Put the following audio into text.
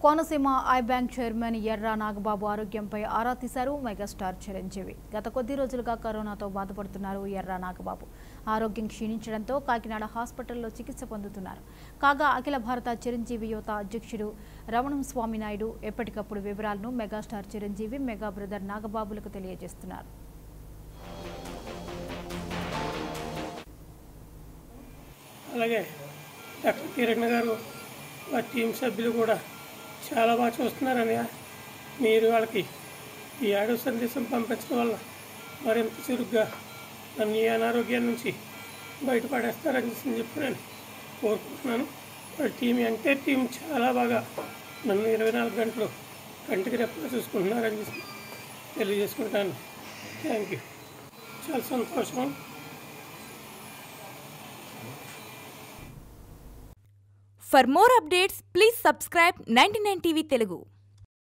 Konaseema I bank chairman Erra Nagababu ఆరోగ్యంపై ఆరా తీశారు మెగాస్టార్ చిరంజీవి గత కొద్ది రోజులుగా కరోనాతో బాధపడుతున్నారు ఎర్రా నాగబాబు ఆరోగ్యం క్షీణించడంతో కాకినాడ హాస్పిటల్లో చికిత్స పొందుతున్నారు కాగా అఖిల భారత చిరంజీవి యువత అధ్యక్షుడు రమణం స్వామినాయుడు ఎప్పటికప్పుడు వివరాలను మెగాస్టార్ చిరంజీవి మెగా బ్రదర్ నాగబాబులకు తెలియజేస్తున్నారు అలాగే డాక్టర్ కిరణ్ గారు వారి టీం సభ్యులు కూడా చాలా బాగా చూస్తున్నారని మీరు వాళ్ళకి ఈ ఆడియో సందేశం పంపించడం వల్ల మరింత చురుగ్గా నన్ను ఈ అనారోగ్యం నుంచి బయటపడేస్తారని చెప్పి నేను కోరుకుంటున్నాను వాళ్ళ టీం అంటే టీం చాలా బాగా నన్ను ఇరవై నాలుగు గంటలు కంటికి రెప్పగా చూసుకుంటున్నారని చెప్పి తెలియజేసుకుంటాను థ్యాంక్ యూ చాలా సంతోషం For more updates, please subscribe 99 TV Telugu.